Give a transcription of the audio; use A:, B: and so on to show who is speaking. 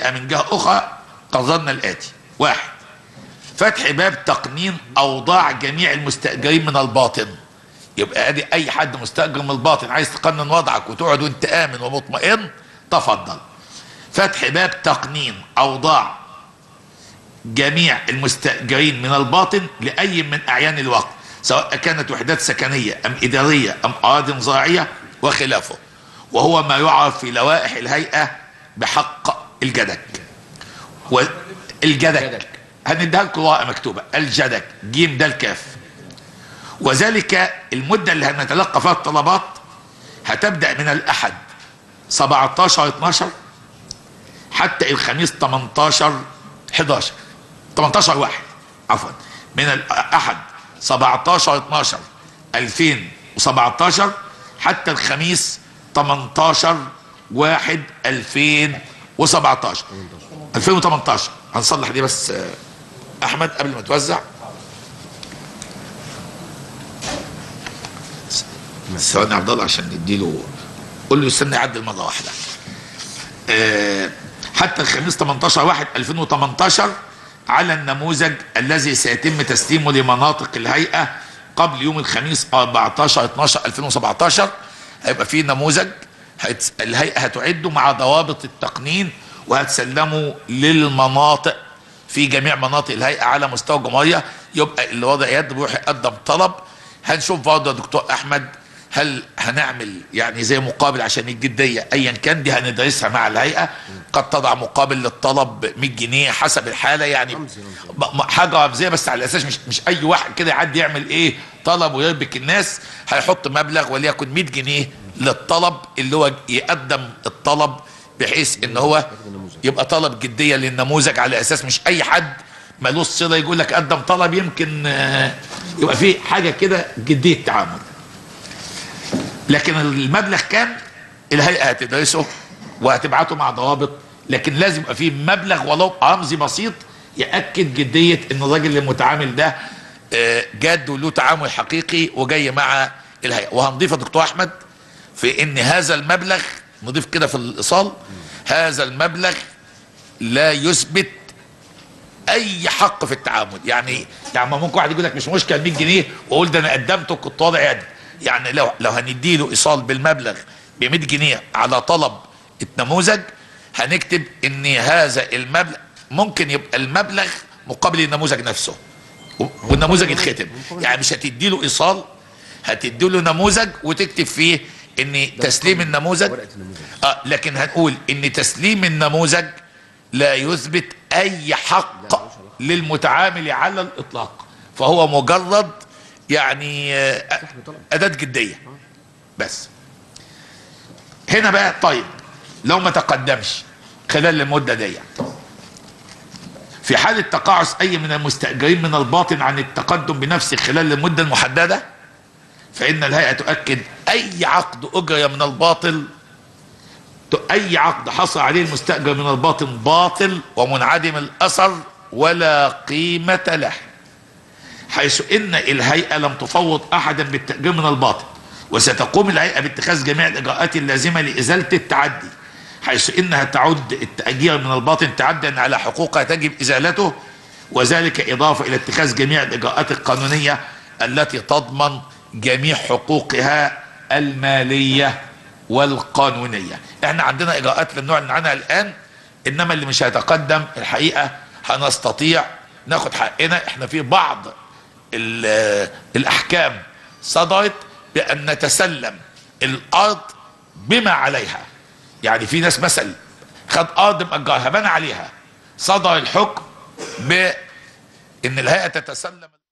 A: الهيئة من جهة أخرى قررنا الآتي واحد فتح باب تقنين أوضاع جميع المستأجرين من الباطن يبقى ادي اي حد مستاجر من الباطن عايز تقنن وضعك وتقعد وانت امن ومطمئن تفضل فتح باب تقنين اوضاع جميع المستاجرين من الباطن لاي من اعيان الوقت سواء كانت وحدات سكنيه ام اداريه ام اراضي زراعيه وخلافه وهو ما يعرف في لوائح الهيئه بحق الجدك والجدك هنديها لكم ورقه مكتوبه الجدك جيم ده الكاف وذلك المدة اللي هنتلقى فيها الطلبات هتبدأ من الأحد 17 12 حتى الخميس 18 11 18 واحد عفوا من الأحد 17 12 2017 حتى الخميس 18 واحد 2017 2018 هنصلح دي بس آه، أحمد قبل ما توزع ثواني يا عبد الله عشان نديله قول له يستنى يعدل مره واحده آه، حتى الخميس 18 1 2018 على النموذج الذي سيتم تسليمه لمناطق الهيئه قبل يوم الخميس 14 12 2017 هيبقى في نموذج هيتس- الهيئه هتعده مع ضوابط التقنين وهتسلمه للمناطق في جميع مناطق الهيئه على مستوى الجمهوريه يبقى اللي وضع يد بيروح يقدم طلب هنشوف برضه يا دكتور احمد هل هنعمل يعني زي مقابل عشان الجديه ايا كان دي هندرسها مع الهيئه قد تضع مقابل للطلب 100 جنيه حسب الحاله يعني ب- م- حاجه رمزيه بس على اساس مش مش اي واحد كده يعدي يعمل ايه طلب ويربك الناس هيحط مبلغ وليكن 100 جنيه للطلب اللي هو يقدم الطلب بحيث ان هو يبقى طلب جديه للنموذج على اساس مش اي حد ملوش صله يقول لك قدم طلب يمكن آه، يبقى في حاجه كده جديه تعامل لكن المبلغ كام الهيئه هتدرسه وهتبعته مع ضوابط لكن لازم يبقى فيه مبلغ ولو رمزي بسيط ياكد جديه ان الراجل المتعامل ده آه، جاد وله تعامل حقيقي وجاي مع الهيئه وهنضيف يا دكتور احمد في ان هذا المبلغ نضيف كده في الايصال هذا المبلغ لا يثبت اي حق في التعامل يعني يعني ما ممكن واحد يقول لك مش مشكله 100 جنيه واقول ده انا قدمته كنت واضع يدي يعني لو لو هندي له ايصال بالمبلغ ب 100 جنيه على طلب النموذج هنكتب ان هذا المبلغ ممكن يبقى المبلغ مقابل النموذج نفسه و- والنموذج يتختم يعني مش هتدي له ايصال هتدي له نموذج وتكتب فيه ان تسليم النموذج آه لكن هنقول ان تسليم النموذج لا يثبت اي حق للمتعامل على الاطلاق فهو مجرد يعني آه، اداه جديه بس هنا بقى طيب لو ما تقدمش خلال المده دي في حالة تقاعس أي من المستأجرين من الباطن عن التقدم بنفسه خلال المدة المحددة فإن الهيئة تؤكد أي عقد أجري من الباطل أي عقد حصل عليه المستأجر من الباطن باطل ومنعدم الأثر ولا قيمة له حيث إن الهيئة لم تفوض أحدا بالتأجير من الباطن وستقوم الهيئة باتخاذ جميع الإجراءات اللازمة لإزالة التعدي حيث إنها تعد التأجير من الباطن تعديا على حقوقها تجب إزالته وذلك إضافة إلى اتخاذ جميع الإجراءات القانونية التي تضمن جميع حقوقها المالية والقانونية احنا عندنا إجراءات لم نعلن عنها الآن إنما اللي مش هيتقدم الحقيقة هنستطيع ناخد حقنا احنا في بعض ال- الأحكام صدرت بأن نتسلم الأرض بما عليها يعني في ناس مثلا خد أرض مأجرها بنى عليها صدر الحكم بأن الهيئة تتسلم